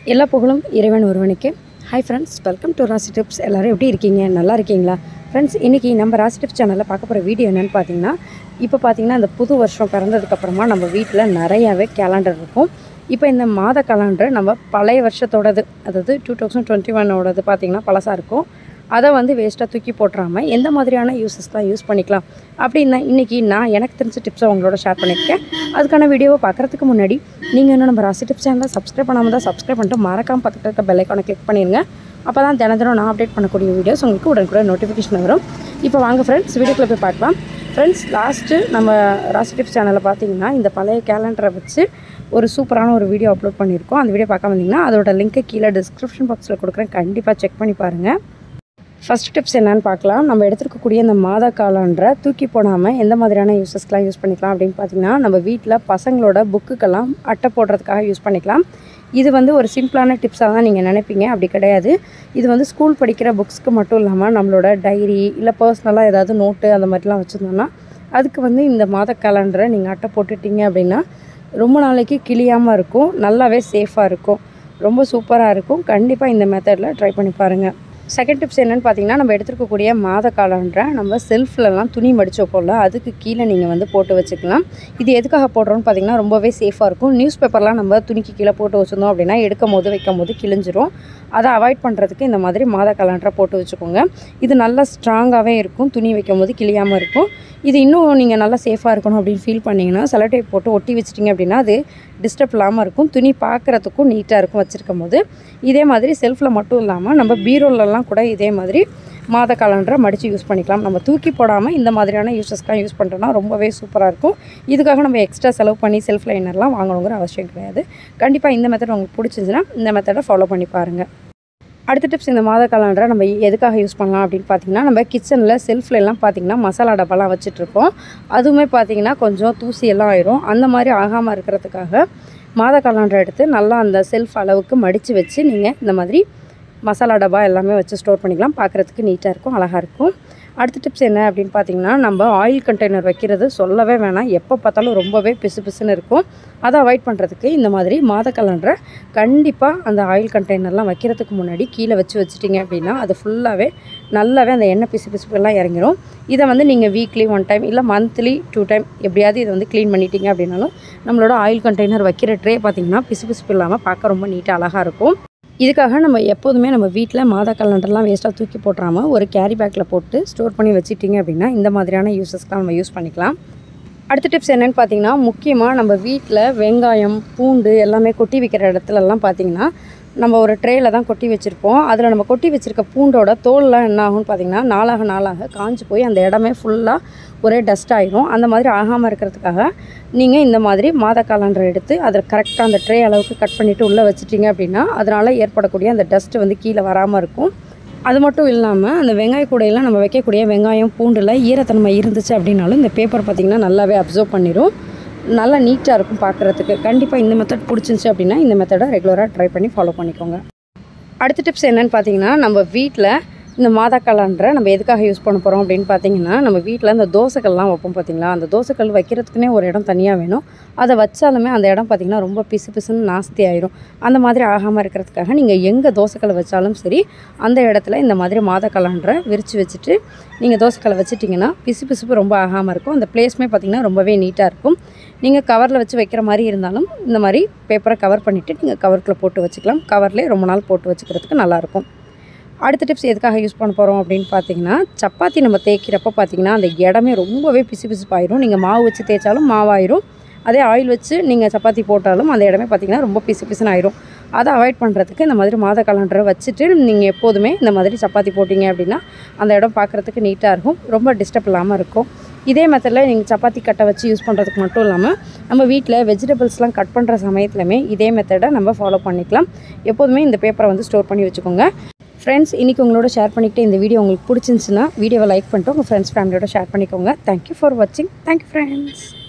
எல்லா புகழும் இறைவன் ஒருவனுக்கு hi friends welcome to Rasi tips எல்லோரும் எப்படி இருக்கீங்க நல்லா இருக்கீங்களா ஃப்ரெண்ட்ஸ் இன்றைக்கி நம்ம ராசி டிப்ஸ் சேனலில் பார்க்க போகிற வீடியோ என்னென்னு பார்த்தீங்கன்னா இப்போ பார்த்தீங்கன்னா இந்த புது வருஷம் பிறந்ததுக்கப்புறமா நம்ம வீட்டில் நிறையாவே கேலண்டர் இருக்கும் இப்போ இந்த மாத கேலண்டர் நம்ம பழைய வருஷத்தோடது அதாவது டூ தௌசண்ட் டுவெண்ட்டி ஒன்னோடது பார்த்திங்கன்னா பழசாக இருக்கும் அதை வந்து வேஸ்ட்டாக தூக்கி போட்டுறாமல் எந்த மாதிரியான யூசஸ்லாம் யூஸ் பண்ணிக்கலாம் அப்படின்னா இன்றைக்கி நான் எனக்கு தெரிஞ்ச டிப்ஸை உங்களோட ஷேர் பண்ணியிருக்கேன் அதுக்கான வீடியோவை பார்க்குறதுக்கு முன்னாடி நீங்கள் இன்னும் நம்ம ராசி டிப்ஸ் சேனலை சப்ஸ்கிரைப் பண்ணாமல் தான் சப்ஸ்கிரைப் பண்ணிட்டு மறக்காம பக்கத்தில் இருக்க பெல் ஐக்கானை கிளிக் பண்ணிடுங்க அப்போ தான் தினம் தினம் நான் அப்டேட் பண்ணக்கூடிய வீடியோஸ் உங்களுக்கு உடனுக்குடன் நோட்டிஃபிகேஷன் வரும் இப்போ வாங்க ஃப்ரெண்ட்ஸ் வீடியோக்குள்ளே போய் பார்க்கலாம் ஃப்ரெண்ட்ஸ் லாஸ்ட்டு நம்ம ராசி டிப்ஸ் சேனலில் பார்த்தீங்கன்னா இந்த பழைய கேலண்டரை வச்சு ஒரு சூப்பரான ஒரு வீடியோ அப்லோட் பண்ணியிருக்கோம் அந்த வீடியோ பார்க்க வந்தீங்கன்னா அதோட லிங்க்கை கீழே டிஸ்கிரிப்ஷன் பாக்ஸில் கொடுக்குறேன் கண்டிப்பாக செக் பண்ணி பாருங்கள் ஃபஸ்ட் டிப்ஸ் என்னன்னு பார்க்கலாம் நம்ம எடுத்துருக்கக்கூடிய இந்த மாத காலண்டரை தூக்கி போடாமல் எந்த மாதிரியான யூசஸ்க்கெலாம் யூஸ் பண்ணிக்கலாம் அப்படின்னு பார்த்தீங்கன்னா நம்ம வீட்டில் பசங்களோட புக்குக்கெல்லாம் அட்டை போடுறதுக்காக யூஸ் பண்ணிக்கலாம் இது வந்து ஒரு சிம்பிளான டிப்ஸாக தான் நீங்கள் நினைப்பீங்க அப்படி கிடையாது இது வந்து ஸ்கூல் படிக்கிற புக்ஸ்க்கு மட்டும் இல்லாமல் நம்மளோட டைரி இல்லை பர்சனலாக ஏதாவது நோட்டு அந்த மாதிரிலாம் வச்சுருந்தோன்னா அதுக்கு வந்து இந்த மாத கேலண்டரை நீங்கள் அட்டை போட்டுட்டீங்க அப்படின்னா ரொம்ப நாளைக்கு கிளியாமல் இருக்கும் நல்லாவே சேஃபாக இருக்கும் ரொம்ப சூப்பராக இருக்கும் கண்டிப்பாக இந்த மெத்தடில் ட்ரை பண்ணி பாருங்கள் செகண்ட் டிப்ஸ் என்னென்னு பார்த்தீங்கன்னா நம்ம எடுத்துருக்கக்கூடிய மாத காலண்டரை நம்ம செல்ஃப்லலாம் துணி மடிச்சு வைப்போம்ல அதுக்கு கீழே நீங்கள் வந்து போட்டு வச்சுக்கலாம் இது எதுக்காக போடுறோன்னு பார்த்தீங்கன்னா ரொம்பவே சேஃபாக இருக்கும் நியூஸ் பேப்பர்லாம் நம்ம துணிக்கு கீழே போட்டு வச்சுருந்தோம் அப்படின்னா எடுக்கும் போது வைக்கும் போது கிழிஞ்சிரும் அதை அவாய்ட் பண்ணுறதுக்கு இந்த மாதிரி மாத காலண்டரை போட்டு வச்சுக்கோங்க இது நல்லா ஸ்ட்ராங்காகவே இருக்கும் துணி வைக்கும் போது கிழியாமல் இருக்கும் இது இன்னும் நீங்கள் நல்லா சேஃபாக இருக்கணும் அப்படின்னு ஃபீல் பண்ணிங்கன்னா செலோடேப் போட்டு ஒட்டி வச்சிட்டிங்க அப்படின்னா அது டிஸ்டர்ப் இல்லாமல் இருக்கும் துணி பார்க்குறதுக்கும் நீட்டாக இருக்கும் வச்சுருக்கும் போது இதே மாதிரி செல்ஃபில் மட்டும் இல்லாமல் நம்ம பீரோலலாம் கூட இதே மாதிரி மாத காலண்டரை மடித்து யூஸ் பண்ணிக்கலாம் நம்ம தூக்கி போடாமல் இந்த மாதிரியான யூசஸ்லாம் யூஸ் பண்ணுறோன்னா ரொம்பவே சூப்பராக இருக்கும் இதுக்காக நம்ம எக்ஸ்ட்ரா செலவு பண்ணி செல்ஃப் லைனர்லாம் வாங்கணுங்கிற அவசியம் கிடையாது கண்டிப்பாக இந்த மெத்தட் உங்களுக்கு பிடிச்சிருந்துச்சுன்னா இந்த மெத்தடை ஃபாலோ பண்ணி பாருங்கள் அடுத்த டிப்ஸ் இந்த மாத காலண்டரை நம்ம எதுக்காக யூஸ் பண்ணலாம் அப்படின்னு பார்த்தீங்கன்னா நம்ம கிச்சனில் செல்ஃப்ல எல்லாம் பார்த்தீங்கன்னா மசாலா டப்பாலாம் வச்சுட்ருப்போம் அதுவுமே பார்த்தீங்கன்னா கொஞ்சம் தூசி எல்லாம் ஆயிரும் அந்த மாதிரி ஆகாமல் இருக்கிறதுக்காக மாத காலண்டரை எடுத்து நல்லா அந்த செல்ஃப் அளவுக்கு மடித்து வச்சு நீங்கள் இந்த மாதிரி மசாலா டப்பா எல்லாமே வச்சு ஸ்டோர் பண்ணிக்கலாம் பார்க்குறதுக்கு நீட்டாக இருக்கும் அழகாக இருக்கும் அடுத்த டிப்ஸ் என்ன அப்படின்னு பார்த்தீங்கன்னா நம்ம ஆயில் கண்டெய்னர் வைக்கிறது சொல்லவே வேணாம் எப்போ பார்த்தாலும் ரொம்பவே பிசு பிசுன்னு இருக்கும் அதை அவாய்ட் பண்ணுறதுக்கு இந்த மாதிரி மாத கலண்டரை கண்டிப்பாக அந்த ஆயில் கண்டெய்னர்லாம் வைக்கிறதுக்கு முன்னாடி கீழே வச்சு வச்சிட்டிங்க அப்படின்னா அது ஃபுல்லாகவே நல்லாவே அந்த எண்ணெய் பிசு பிசுப்பெல்லாம் இறங்கிடும் இதை வந்து நீங்கள் வீக்லி ஒன் டைம் இல்லை மந்த்லி டூ டைம் எப்படியாவது இதை வந்து க்ளீன் பண்ணிட்டீங்க அப்படின்னாலும் நம்மளோட ஆயில் கண்டெய்னர் வைக்கிற ட்ரே பார்த்திங்கன்னா பிசு பிசுப்பு இல்லாமல் பார்க்க ரொம்ப நீட்டாக அழகாக இருக்கும் இதுக்காக நம்ம எப்போதுமே நம்ம வீட்டில் மாத கலண்டர்லாம் வேஸ்ட்டாக தூக்கி போட்டுறாமல் ஒரு கேரி பேக்கில் போட்டு ஸ்டோர் பண்ணி வச்சிட்டிங்க அப்படின்னா இந்த மாதிரியான யூசஸ்லாம் நம்ம யூஸ் பண்ணிக்கலாம் அடுத்த டிப்ஸ் என்னென்னு பார்த்தீங்கன்னா முக்கியமாக நம்ம வீட்டில் வெங்காயம் பூண்டு எல்லாமே கொட்டி வைக்கிற இடத்துலலாம் பார்த்தீங்கன்னா நம்ம ஒரு ட்ரேயில் தான் கொட்டி வச்சுருப்போம் அதில் நம்ம கொட்டி வச்சுருக்க பூண்டோட தோல்லாம் என்ன ஆகும்னு பார்த்தீங்கன்னா நாளாக நாளாக காஞ்சு போய் அந்த இடமே ஃபுல்லாக ஒரே டஸ்ட் ஆயிரும் அந்த மாதிரி ஆகாமல் இருக்கிறதுக்காக நீங்கள் இந்த மாதிரி மாத காலண்டர் எடுத்து அதை கரெக்டாக அந்த ட்ரே அளவுக்கு கட் பண்ணிவிட்டு உள்ளே வச்சிட்டிங்க அப்படின்னா அதனால் ஏற்படக்கூடிய அந்த டஸ்ட்டு வந்து கீழே வராமல் இருக்கும் அது மட்டும் இல்லாமல் அந்த வெங்காய கூடையெல்லாம் நம்ம வைக்கக்கூடிய வெங்காயம் பூண்டில் ஈரத்தன்மை இருந்துச்சு அப்படின்னாலும் இந்த பேப்பர் பார்த்திங்கன்னா நல்லாவே அப்சர்வ் பண்ணிடும் நல்லா நீட்டாக இருக்கும் பார்க்குறதுக்கு கண்டிப்பாக இந்த மெத்தட் பிடிச்சிருந்துச்சி அப்படின்னா இந்த மெத்தடை ரெகுலராக ட்ரை பண்ணி ஃபாலோ பண்ணிக்கோங்க அடுத்த டிப்ஸ் என்னென்னு பார்த்தீங்கன்னா நம்ம வீட்டில் இந்த மாதா கலண்டரை நம்ம எதுக்காக யூஸ் பண்ண போகிறோம் அப்படின்னு பார்த்தீங்கன்னா நம்ம வீட்டில் இந்த தோசைக்கல்லாம் வைப்போம் பார்த்தீங்களா அந்த தோசைக்கல் வைக்கிறதுக்குனே ஒரு இடம் தனியாக வேணும் அதை வச்சாலுமே அந்த இடம் பார்த்திங்கன்னா ரொம்ப பிசு பிசுன்னு நாஸ்தி ஆயிரும் அந்த மாதிரி ஆகாமல் இருக்கிறதுக்காக நீங்கள் எங்கே தோசைக்கல் வச்சாலும் சரி அந்த இடத்துல இந்த மாதிரி மாத கலண்டரை விரித்து வச்சுட்டு நீங்கள் தோசைக்கல்லை வச்சுட்டிங்கன்னா பிசு பிசுப்பு ரொம்ப ஆகாமல் இருக்கும் அந்த பிளேஸ்மே பார்த்திங்கன்னா ரொம்பவே நீட்டாக இருக்கும் நீங்கள் கவரில் வச்சு வைக்கிற மாதிரி இருந்தாலும் இந்த மாதிரி பேப்பரை கவர் பண்ணிவிட்டு நீங்கள் கவருக்குள்ளே போட்டு வச்சுக்கலாம் கவர்லேயே ரொம்ப நாள் போட்டு வச்சுக்கிறதுக்கு நல்லாயிருக்கும் அடுத்த டிப்ஸ் எதுக்காக யூஸ் பண்ண போகிறோம் அப்படின்னு பார்த்தீங்கன்னா சப்பாத்தி நம்ம தேய்க்கிறப்ப பார்த்தீங்கன்னா அந்த இடமே ரொம்பவே பிசு பிசுப்பாயிரும் நீங்கள் மாவு வச்சு தேய்ச்சாலும் மாவாயிரும் அதே ஆயில் வச்சு நீங்கள் சப்பாத்தி போட்டாலும் அந்த இடமே பார்த்திங்கன்னா ரொம்ப பிசு பிசுன்னு ஆயிரும் அதை அவாய்ட் பண்ணுறதுக்கு இந்த மாதிரி மாத கலண்டரை வச்சுட்டு நீங்கள் எப்போதுமே இந்த மாதிரி சப்பாத்தி போட்டிங்க அப்படின்னா அந்த இடம் பார்க்குறதுக்கு நீட்டாக இருக்கும் ரொம்ப டிஸ்டர்ப் இல்லாமல் இருக்கும் இதே மெத்தடில் நீங்கள் சப்பாத்தி கட்டை வச்சு யூஸ் பண்ணுறதுக்கு மட்டும் இல்லாமல் நம்ம வீட்டில் வெஜிடபிள்ஸ்லாம் கட் பண்ணுற சமயத்துலையுமே இதே மெத்தடை நம்ம ஃபாலோ பண்ணிக்கலாம் எப்போதுமே இந்த பேப்பரை வந்து ஸ்டோர் பண்ணி வச்சுக்கோங்க ஃப்ரெண்ட்ஸ் இன்றைக்கி உங்களோட ஷேர் பண்ணிக்கிட்டு இந்த வீடியோ உங்களுக்கு பிடிச்சிருந்துச்சுன்னா வீடியோவை லைக் பண்ணிட்டு உங்கள் ஃப்ரெண்ட்ஸ் ஃபேமிலியோட ஷேர் பண்ணிக்கோங்க தேங்க்யூ ஃபார் வாட்சிங் தேங்க்யூ ஃப்ரெண்ட்ஸ்